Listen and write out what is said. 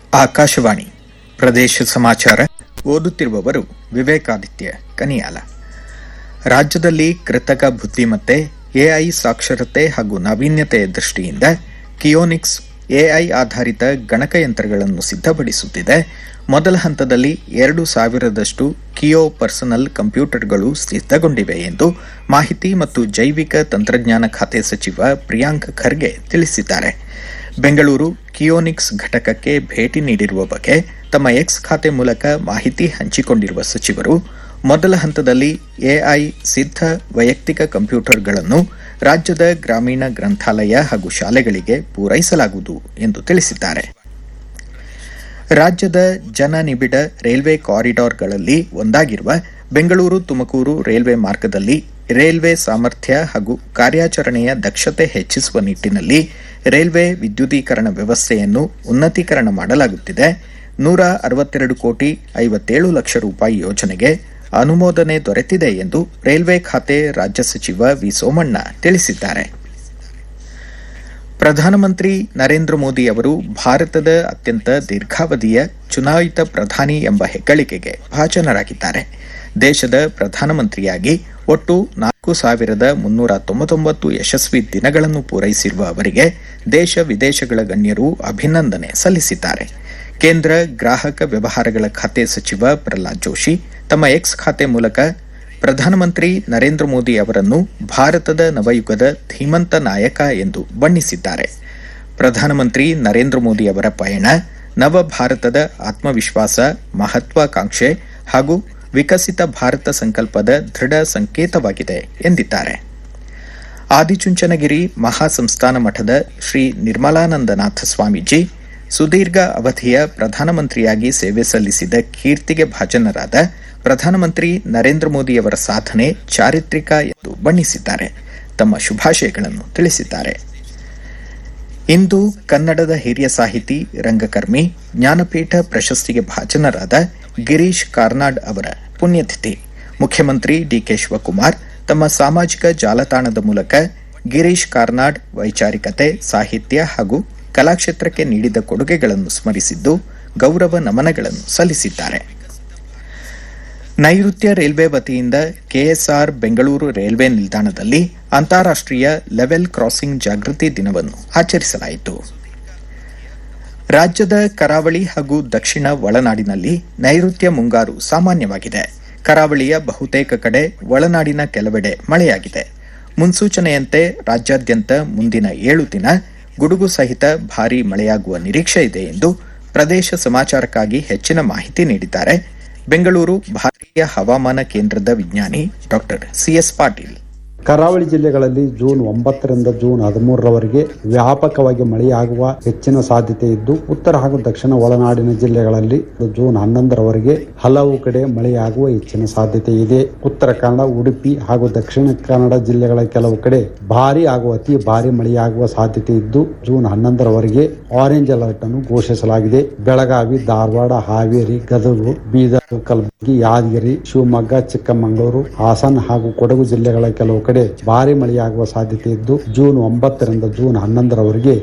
ಆಕಾಶವಾಣಿ ಪ್ರದೇಶ ಸಮಾಚಾರ ಓದುತ್ತಿರುವವರು ವಿವೇಕಾದಿತ್ಯ ಕನಿಯಾಲ ರಾಜ್ಯದಲ್ಲಿ ಕೃತಕ ಬುದ್ಧಿಮತ್ತೆ ಎಐ ಸಾಕ್ಷರತೆ ಹಾಗೂ ನಾವೀನ್ಯತೆಯ ದೃಷ್ಟಿಯಿಂದ ಕಿಯೋನಿಕ್ಸ್ ಎಐ ಆಧಾರಿತ ಗಣಕಯಂತ್ರಗಳನ್ನು ಸಿದ್ಧಪಡಿಸುತ್ತಿದೆ ಮೊದಲ ಹಂತದಲ್ಲಿ ಎರಡು ಸಾವಿರದಷ್ಟು ಕಿಯೋ ಪರ್ಸನಲ್ ಕಂಪ್ಯೂಟರ್ಗಳು ಸಿದ್ಧಗೊಂಡಿವೆ ಎಂದು ಮಾಹಿತಿ ಮತ್ತು ಜೈವಿಕ ತಂತ್ರಜ್ಞಾನ ಖಾತೆ ಸಚಿವ ಪ್ರಿಯಾಂಕ್ ಖರ್ಗೆ ತಿಳಿಸಿದ್ದಾರೆ ಬೆಂಗಳೂರು ಕಿಯೋನಿಕ್ಸ್ ಘಟಕಕ್ಕೆ ಭೇಟಿ ನೀಡಿರುವ ಬಗ್ಗೆ ತಮ್ಮ ಎಕ್ಸ್ ಖಾತೆ ಮೂಲಕ ಮಾಹಿತಿ ಹಂಚಿಕೊಂಡಿರುವ ಸಚಿವರು ಮೊದಲ ಹಂತದಲ್ಲಿ ಎಐ ಸಿದ್ಧ ವೈಯಕ್ತಿಕ ಕಂಪ್ಯೂಟರ್ಗಳನ್ನು ರಾಜ್ಯದ ಗ್ರಾಮೀಣ ಗ್ರಂಥಾಲಯ ಹಾಗೂ ಶಾಲೆಗಳಿಗೆ ಪೂರೈಸಲಾಗುವುದು ಎಂದು ತಿಳಿಸಿದ್ದಾರೆ ರಾಜ್ಯದ ಜನನಿಬಿಡ ರೈಲ್ವೆ ಕಾರಿಡಾರ್ಗಳಲ್ಲಿ ಒಂದಾಗಿರುವ ಬೆಂಗಳೂರು ತುಮಕೂರು ರೈಲ್ವೆ ಮಾರ್ಗದಲ್ಲಿ ರೈಲ್ವೆ ಸಾಮರ್ಥ್ಯ ಹಾಗೂ ಕಾರ್ಯಾಚರಣೆಯ ದಕ್ಷತೆ ಹೆಚ್ಚಿಸುವ ನಿಟ್ಟಿನಲ್ಲಿ ರೈಲ್ವೆ ವಿದ್ಯುದೀಕರಣ ವ್ಯವಸ್ಥೆಯನ್ನು ಉನ್ನತೀಕರಣ ಮಾಡಲಾಗುತ್ತಿದೆ ನೂರ ಅರವತ್ತೆರಡು ಕೋಟಿ ಐವತ್ತೇಳು ಲಕ್ಷ ರೂಪಾಯಿ ಯೋಜನೆಗೆ ಅನುಮೋದನೆ ದೊರೆತಿದೆ ಎಂದು ರೈಲ್ವೆ ಖಾತೆ ರಾಜ್ಯ ಸಚಿವ ವಿ ಸೋಮಣ್ಣ ತಿಳಿಸಿದ್ದಾರೆ ಪ್ರಧಾನಮಂತ್ರಿ ನರೇಂದ್ರ ಮೋದಿ ಅವರು ಭಾರತದ ಅತ್ಯಂತ ದೀರ್ಘಾವಧಿಯ ಚುನಾಯಿತ ಪ್ರಧಾನಿ ಎಂಬ ಹೆಗ್ಗಳಿಕೆಗೆ ಭಾಜನರಾಗಿದ್ದಾರೆ ದೇಶದ ಪ್ರಧಾನಮಂತ್ರಿಯಾಗಿ ಒಟ್ಟು ನಾಲ್ಕು ಸಾವಿರದ ಮುನ್ನೂರ ತೊಂಬತ್ತೊಂಬತ್ತು ಯಶಸ್ವಿ ದಿನಗಳನ್ನು ಪೂರೈಸಿರುವ ಅವರಿಗೆ ದೇಶ ವಿದೇಶಗಳ ಗಣ್ಯರು ಅಭಿನಂದನೆ ಸಲ್ಲಿಸಿದ್ದಾರೆ ಕೇಂದ್ರ ಗ್ರಾಹಕ ವ್ಯವಹಾರಗಳ ಖಾತೆ ಸಚಿವ ಪ್ರಹ್ಲಾದ್ ಜೋಶಿ ತಮ್ಮ ಎಕ್ಸ್ ಖಾತೆ ಮೂಲಕ ಪ್ರಧಾನಮಂತ್ರಿ ನರೇಂದ್ರ ಮೋದಿ ಅವರನ್ನು ಭಾರತದ ನವಯುಗದ ಧೀಮಂತ ನಾಯಕ ಎಂದು ಬಣ್ಣಿಸಿದ್ದಾರೆ ಪ್ರಧಾನಮಂತ್ರಿ ನರೇಂದ್ರ ಮೋದಿ ಅವರ ಪಯಣ ನವ ಭಾರತದ ಆತ್ಮವಿಶ್ವಾಸ ಮಹತ್ವಾಕಾಂಕ್ಷೆ ಹಾಗೂ ವಿಕಸಿತ ಭಾರತ ಸಂಕಲ್ಪದ ದೃಢ ಸಂಕೇತವಾಗಿದೆ ಎಂದಿದ್ದಾರೆ ಆದಿಚುಂಚನಗಿರಿ ಮಹಾಸಂಸ್ಥಾನ ಮಠದ ಶ್ರೀ ನಿರ್ಮಲಾನಂದನಾಥ ಸ್ವಾಮೀಜಿ ಸುದೀರ್ಘ ಅವಧಿಯ ಪ್ರಧಾನಮಂತ್ರಿಯಾಗಿ ಸೇವೆ ಸಲ್ಲಿಸಿದ ಕೀರ್ತಿಗೆ ಭಾಜನರಾದ ಪ್ರಧಾನಮಂತ್ರಿ ನರೇಂದ್ರ ಮೋದಿಯವರ ಸಾಧನೆ ಚಾರಿತ್ರಿಕ ಎಂದು ಬಣ್ಣಿಸಿದ್ದಾರೆ ತಮ್ಮ ಶುಭಾಶಯಗಳನ್ನು ತಿಳಿಸಿದ್ದಾರೆ ಇಂದು ಕನ್ನಡದ ಹಿರಿಯ ಸಾಹಿತಿ ರಂಗಕರ್ಮಿ ಜ್ಞಾನಪೀಠ ಪ್ರಶಸ್ತಿಗೆ ಭಾಜನರಾದ ಗಿರೀಶ್ ಕಾರ್ನಾಡ್ ಅವರ ಪುಣ್ಯತಿಥಿ ಮುಖ್ಯಮಂತ್ರಿ ಡಿಕೆ ಶಿವಕುಮಾರ್ ತಮ್ಮ ಸಾಮಾಜಿಕ ಜಾಲತಾಣದ ಮೂಲಕ ಗಿರೀಶ್ ಕಾರ್ನಾಡ್ ವೈಚಾರಿಕತೆ ಸಾಹಿತ್ಯ ಹಾಗೂ ಕಲಾಕ್ಷೇತ್ರಕ್ಕೆ ನೀಡಿದ ಕೊಡುಗೆಗಳನ್ನು ಸ್ಮರಿಸಿದ್ದು ಗೌರವ ನಮನಗಳನ್ನು ಸಲ್ಲಿಸಿದ್ದಾರೆ ನೈಋತ್ಯ ರೈಲ್ವೆ ವತಿಯಿಂದ ಕೆಎಸ್ಆರ್ ಬೆಂಗಳೂರು ರೈಲ್ವೆ ನಿಲ್ದಾಣದಲ್ಲಿ ಅಂತಾರಾಷ್ಟೀಯ ಲೆವೆಲ್ ಕ್ರಾಸಿಂಗ್ ಜಾಗೃತಿ ದಿನವನ್ನು ಆಚರಿಸಲಾಯಿತು ರಾಜ್ಯದ ಕರಾವಳಿ ಹಾಗೂ ದಕ್ಷಿಣ ಒಳನಾಡಿನಲ್ಲಿ ನೈಋತ್ಯ ಮುಂಗಾರು ಸಾಮಾನ್ಯವಾಗಿದೆ ಕರಾವಳಿಯ ಬಹುತೇಕ ಕಡೆ ಒಳನಾಡಿನ ಕೆಲವೆಡೆ ಮಳೆಯಾಗಿದೆ ಮುನ್ಸೂಚನೆಯಂತೆ ರಾಜ್ಯಾದ್ಯಂತ ಮುಂದಿನ ಏಳು ದಿನ ಗುಡುಗು ಸಹಿತ ಭಾರೀ ಮಳೆಯಾಗುವ ನಿರೀಕ್ಷೆ ಇದೆ ಎಂದು ಪ್ರದೇಶ ಸಮಾಚಾರಕ್ಕಾಗಿ ಹೆಚ್ಚಿನ ಮಾಹಿತಿ ನೀಡಿದ್ದಾರೆ ಬೆಂಗಳೂರು ಭಾರತೀಯ ಹವಾಮಾನ ಕೇಂದ್ರದ ವಿಜ್ಞಾನಿ ಡಾ ಸಿಎಸ್ ಪಾಟೀಲ್ ಕರಾವಳಿ ಜಿಲ್ಲೆಗಳಲ್ಲಿ ಜೂನ್ ಒಂಬತ್ತರಿಂದ ಜೂನ್ ಹದಿಮೂರರವರೆಗೆ ವ್ಯಾಪಕವಾಗಿ ಮಳೆಯಾಗುವ ಹೆಚ್ಚಿನ ಸಾಧ್ಯತೆ ಇದ್ದು ಉತ್ತರ ಹಾಗೂ ದಕ್ಷಿಣ ಒಳನಾಡಿನ ಜಿಲ್ಲೆಗಳಲ್ಲಿ ಜೂನ್ ಹನ್ನೊಂದರವರೆಗೆ ಹಲವು ಕಡೆ ಮಳೆಯಾಗುವ ಹೆಚ್ಚಿನ ಸಾಧ್ಯತೆ ಇದೆ ಉತ್ತರ ಕನ್ನಡ ಉಡುಪಿ ಹಾಗೂ ದಕ್ಷಿಣ ಕನ್ನಡ ಜಿಲ್ಲೆಗಳ ಕೆಲವು ಕಡೆ ಭಾರಿ ಹಾಗೂ ಅತಿ ಭಾರಿ ಮಳೆಯಾಗುವ ಸಾಧ್ಯತೆ ಇದ್ದು ಜೂನ್ ಹನ್ನೊಂದರವರೆಗೆ ಆರೆಂಜ್ ಅಲರ್ಟ್ ಅನ್ನು ಘೋಷಿಸಲಾಗಿದೆ ಬೆಳಗಾವಿ ಧಾರವಾಡ ಹಾವೇರಿ ಗದಗ ಬೀದರ್ ಕಲಬುರಗಿ ಯಾದಗಿರಿ ಶಿವಮೊಗ್ಗ ಚಿಕ್ಕಮಗಳೂರು ಹಾಸನ ಹಾಗೂ ಕೊಡಗು ಜಿಲ್ಲೆಗಳ ಕೆಲವು ಕಡೆ ಭಾರಿ ಮಳೆಯಾಗುವ ಸಾಧ್ಯತೆ ಇದ್ದು ಜೂನ್ ಒಂಬತ್ತರಿಂದ ಜೂನ್ ಹನ್ನೊಂದರವರೆಗೆ